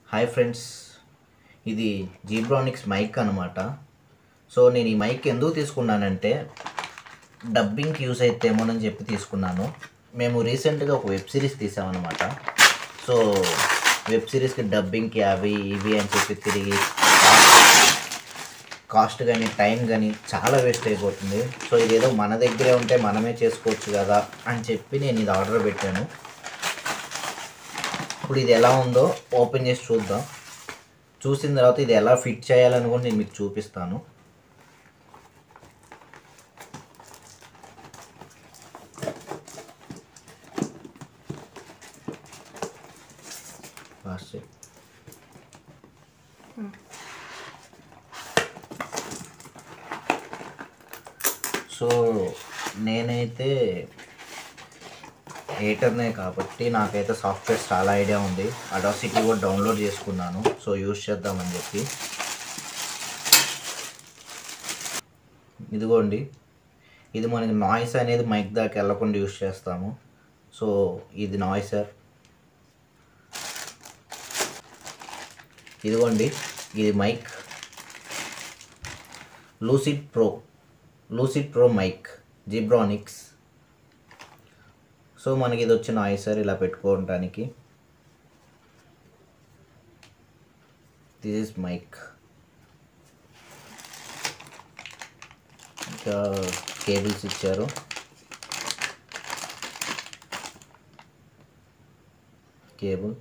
Hi friends ఇది Zebronics mic అనమాట so నేను ఈ మైక్ ఎందుకు తీసుకున్నానంటే డబ్బింగ్కి యూస్ అయితేమోనని చెప్పి తీసుకున్నాను మేము రీసెంట్గా ఒక వెబ్ సిరీస్ తీసామన్నమాట సో వెబ్ సిరీస్కి డబ్బింగ్కి అవి ఇవి అని చెప్పి తిరిగి కాస్ట్ కానీ టైం కానీ చాలా వేస్ట్ అయిపోతుంది సో ఇదేదో మన దగ్గరే ఉంటే మనమే చేసుకోవచ్చు కదా అని చెప్పి నేను ఇది ఆర్డర్ పెట్టాను ఇప్పుడు ఇది ఎలా ఉందో ఓపెన్ చేసి చూద్దాం చూసిన తర్వాత ఇది ఎలా ఫిట్ చేయాలని కూడా నేను మీకు చూపిస్తాను ఫాస్ట్ చేయి. సో నేనైతే ఎయిటర్నే కాబట్టి నాకైతే సాఫ్ట్వేర్ చాలా ఐడియా ఉంది అడాసిటీ కూడా డౌన్లోడ్ చేసుకున్నాను సో యూస్ చేద్దామని చెప్పి ఇదిగోండి ఇది మనకి నాయిస్ అనేది మైక్ దాకా వెళ్ళకుండా యూస్ చేస్తాము సో ఇది నాయిసర్ ఇదిగోండి ఇది mic Lucid Pro Lucid Pro mic Zebronics so మనకి ఇది వచ్చిన నాయిసర్ ఇలా పెట్టుకోవడానికి దిస్ ఇస్ మైక్ ఇంకా కేబుల్స్ ఇచ్చారు కేబుల్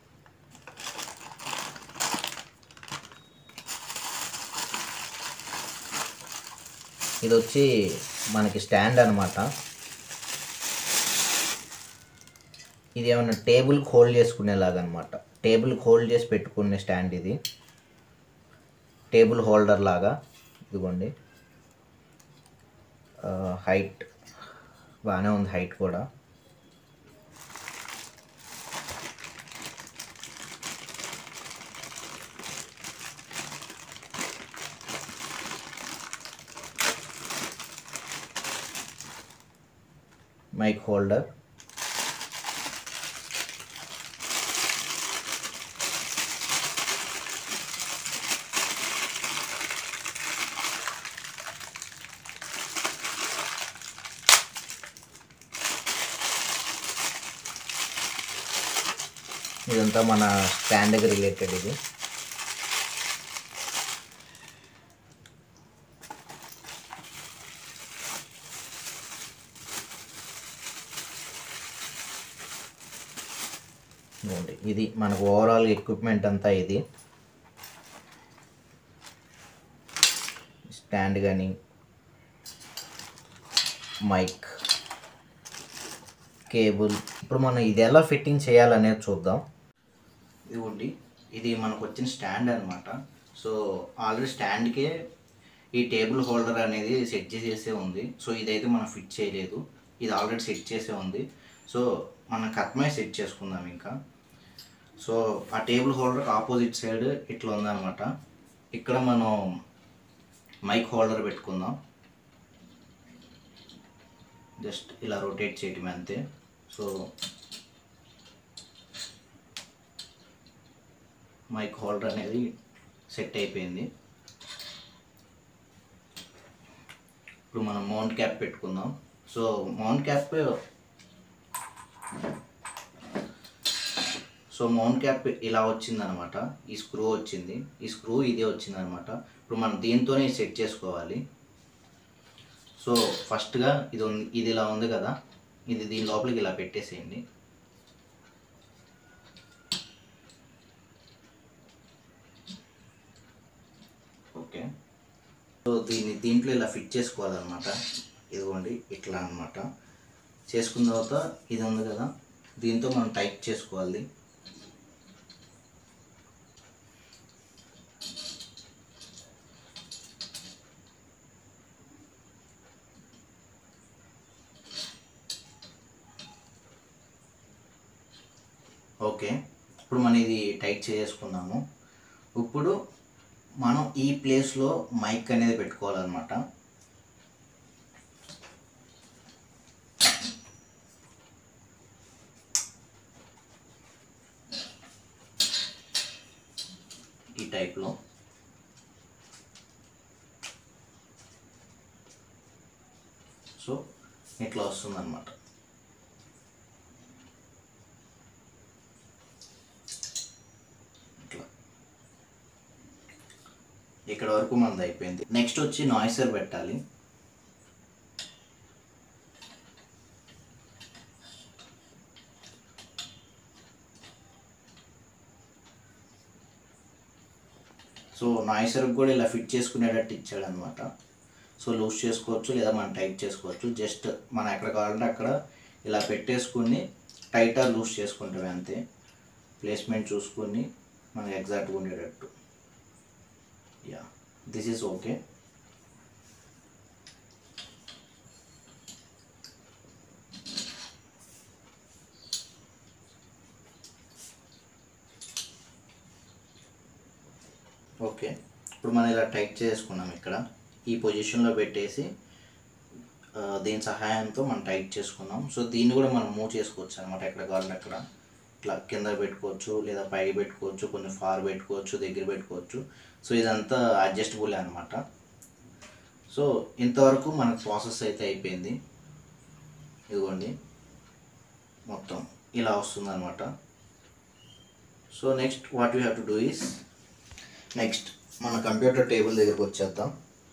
ఇది వచ్చి మనకి స్టాండ్ అనమాట ఇది ఏమన్నా టేబుల్కి హోల్డ్ చేసుకునేలాగా అనమాట టేబుల్కి హోల్డ్ చేసి పెట్టుకునే స్టాండ్ ఇది టేబుల్ హోల్డర్ లాగా ఇదిగోండి హైట్ బాగానే ఉంది హైట్ కూడా మైక్ హోల్డర్ ఇదంతా మన స్టాండ్కి రిలేటెడ్ ఇది ఇదిగోండి. ఇది మనకు ఓవరాల్ ఎక్విప్మెంట్ అంతా ఇది స్టాండ్ కానీ మైక్ కేబుల్ ఇప్పుడు మనం ఇది ఎలా ఫిట్టింగ్ చేయాలనేది చూద్దాం ఇదిగోండి ఇది మనకు వచ్చిన స్టాండ్ అనమాట సో ఆల్రెడీ స్టాండ్కే ఈ టేబుల్ హోల్డర్ అనేది సెట్ చేసేసే ఉంది సో ఇదైతే మనం ఫిట్ చేయలేదు ఇది ఆల్రెడీ సెట్ చేసే ఉంది సో మనం కత్మై సెట్ చేసుకుందాం ఇంకా సో ఆ టేబుల్ హోల్డర్ ఆపోజిట్ సైడ్ ఇట్లా ఉందన్నమాట ఇక్కడ మనం మైక్ హోల్డర్ పెట్టుకుందాం జస్ట్ ఇలా రొటేట్ చేయటమే అంతే సో మైక్ హోల్డర్ అనేది సెట్ అయిపోయింది ఇప్పుడు మనం మౌంట్ క్యాప్ పెట్టుకుందాం so mount cap so mount cap ఇలా వచ్చిందనమాట ఈ స్క్రూ వచ్చింది ఈ స్క్రూ ఇదే వచ్చిందనమాట ఇప్పుడు మనం దీంతోనే సెట్ చేసుకోవాలి సో ఫస్ట్గా ఇది ఉంది ఇది ఇలా ఉంది కదా ఇది దీని లోపలికి ఇలా పెట్టేసేయండి ఓకే సో దీన్ని దీంట్లో ఇలా ఫిట్ చేసుకోవాలన్నమాట ఇదిగోండి ఇట్లా అన్నమాట చేసుకున్న తర్వాత ఇది ఉంది కదా దీంతో మనం టైట్ చేసుకోవాలి ఓకే ఇప్పుడు మనం ఇది టైట్ చేసుకుందాము ఇప్పుడు మనం ఈ ప్లేస్లో మైక్ అనేది పెట్టుకోవాలన్నమాట ఈ టైప్లో సో ఇట్లా వస్తుందన్నమాట ఇట్లా ఇక్కడ వరకు మనది అయిపోయింది నెక్స్ట్ వచ్చి నాయిసర్ పెట్టాలి సో నాయిసర్కి కూడా ఇలా ఫిట్ చేసుకునేటట్టు ఇచ్చాడు అనమాట సో లూజ్ చేసుకోవచ్చు లేదా మనం టైట్ చేసుకోవచ్చు జస్ట్ మనం ఎక్కడ కావాలంటే అక్కడ ఇలా పెట్టేసుకుని టైటర్ లూజ్ చేసుకుంటాం అంతే ప్లేస్మెంట్ చూసుకొని మనకి ఎగ్జాక్ట్గా ఉండేటట్టు yeah this is okay okay ఇప్పుడు మనం ఇలా టైట్ చేసుకున్నాం ఇక్కడ ఈ పొజిషన్లో పెట్టేసి ఆ, దీని సహాయంతో మనం టైట్ చేసుకున్నాం సో దీన్ని కూడా మనం మూవ్ చేసుకోవచ్చు అనమాట ఎక్కడ కావాలంటే అక్కడ ఇట్లా కింద పెట్టుకోవచ్చు లేదా పై పెట్టుకోవచ్చు కొన్ని ఫార్ పెట్టుకోవచ్చు దగ్గర పెట్టుకోవచ్చు సో ఇదంతా అడ్జస్టబుల్ అనమాట సో ఇంతవరకు మనకు ప్రాసెస్ అయితే అయిపోయింది ఇదిగోండి మొత్తం ఇలా వస్తుందన్నమాట so next what you have to do is next మన కంప్యూటర్ టేబుల్ దగ్గరకు వచ్చేద్దాం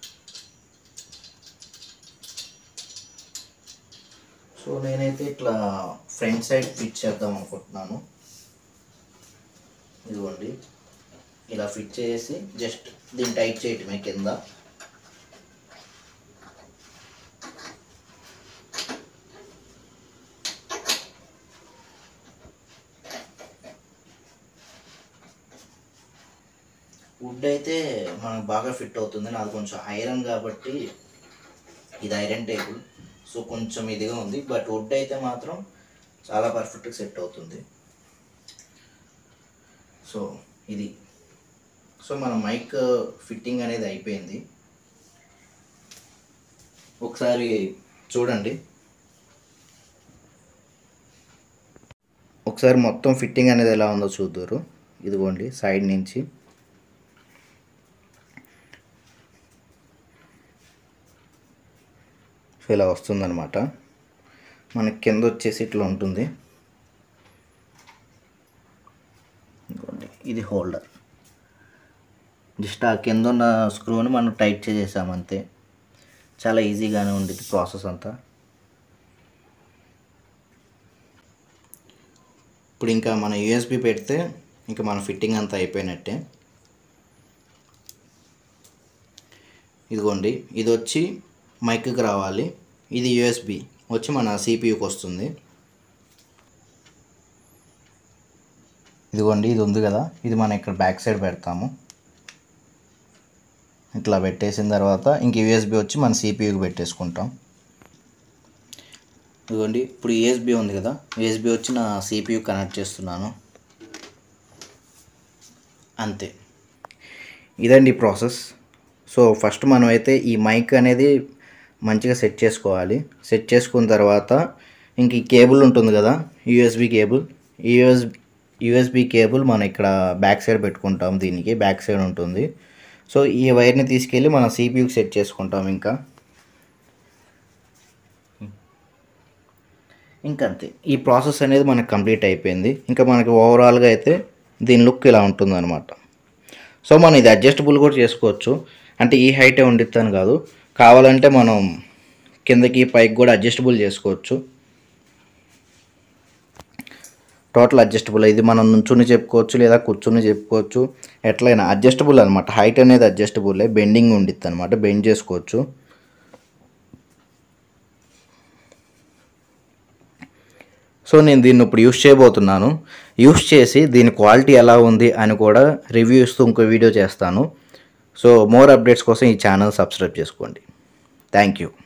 సో నేనైతే ఇట్లా ఫ్రంట్ సైడ్ ఫిట్ చేద్దాం అనుకుంటున్నాను ఇదిగోండి ఇలా ఫిట్ చేసి జస్ట్ దీన్ని టైట్ చేయటమే కింద వుడ్ అయితే మనకు బాగా ఫిట్ అవుతుంది నాది కొంచెం ఐరన్ కాబట్టి ఇది ఐరన్ టేబుల్ సో కొంచెం ఇదిగా ఉంది బట్ వుడ్ అయితే మాత్రం చాలా పర్ఫెక్ట్గా సెట్ అవుతుంది సో ఇది సో మన మైక్ ఫిట్టింగ్ అనేది అయిపోయింది ఒకసారి చూడండి ఒకసారి మొత్తం ఫిట్టింగ్ అనేది ఎలా ఉందో చూద్దరు ఇదిగోండి సైడ్ నుంచి సో ఇలా వస్తుందన్నమాట మనకి కింద వచ్చేసి ఇట్లా ఉంటుంది ఇదిగోండి, ఇది హోల్డర్ జస్ట్ ఆ కింద ఉన్న స్క్రూని మనం టైట్ చేసేసాం అంతే చాలా ఈజీగానే ఉంది ప్రాసెస్ అంతా ఇప్పుడు ఇంకా మన యూఎస్బి పెడితే ఇంకా మన ఫిట్టింగ్ అంతా అయిపోయినట్టే ఇదిగోండి ఇది వచ్చి మైక్కి రావాలి ఇది యూఎస్బి వచ్చి మన సిపియుకి వస్తుంది ఇదిగోండి ఇది ఉంది కదా ఇది మనం ఇక్కడ బ్యాక్ సైడ్ పెడతాము ఇట్లా పెట్టేసిన తర్వాత ఇంక యూఎస్బి వచ్చి మన సిపియుకి పెట్టేసుకుంటాం ఇదిగోండి ఇప్పుడు యూఎస్బి ఉంది కదా యూఎస్బి వచ్చి నా సిపియు కనెక్ట్ చేస్తున్నాను అంతే ఇదండి ప్రాసెస్ సో ఫస్ట్ మనం అయితే ఈ మైక్ అనేది మంచిగా సెట్ చేసుకోవాలి సెట్ చేసుకున్న తర్వాత ఇంక ఈ కేబుల్ ఉంటుంది కదా USB cable US USB cable మనం ఇక్కడ బ్యాక్ సైడ్ పెట్టుకుంటాం దీనికి బ్యాక్ సైడ్ ఉంటుంది సో ఈ వైర్ని తీసుకెళ్ళి మనం సిపియూకి సెట్ చేసుకుంటాం ఇంకా ఇంకా అంతే ఈ ప్రాసెస్ అనేది మనకు కంప్లీట్ అయిపోయింది ఇంకా మనకి ఓవరాల్గా అయితే దీని లుక్ ఇలా ఉంటుంది అనమాట సో మనం ఇది అడ్జస్టబుల్ కూడా చేసుకోవచ్చు అంటే ఈ హైటే ఉండిద్దాను కాదు కావాలంటే మనం కిందకి పైకి కూడా అడ్జస్టబుల్ చేసుకోవచ్చు టోటల్ అడ్జస్టబుల్ ఇది మనం నుంచుని చెప్పుకోవచ్చు లేదా కూర్చుని చెప్పుకోవచ్చు ఎట్లయినా అడ్జస్టబుల్ అనమాట హైట్ అనేది అడ్జస్టబుల్ బెండింగ్ ఉండిద్ది అనమాట బెండ్ చేసుకోవచ్చు సో నేను దీన్ని ఇప్పుడు యూస్ చేయబోతున్నాను యూస్ చేసి దీని క్వాలిటీ ఎలా ఉంది అని కూడా రివ్యూ ఇస్తూ ఇంకో వీడియో చేస్తాను సో మోర్ అప్డేట్స్ కోసం ఈ ఛానల్ సబ్స్క్రైబ్ చేసుకోండి థ్యాంక్ యూ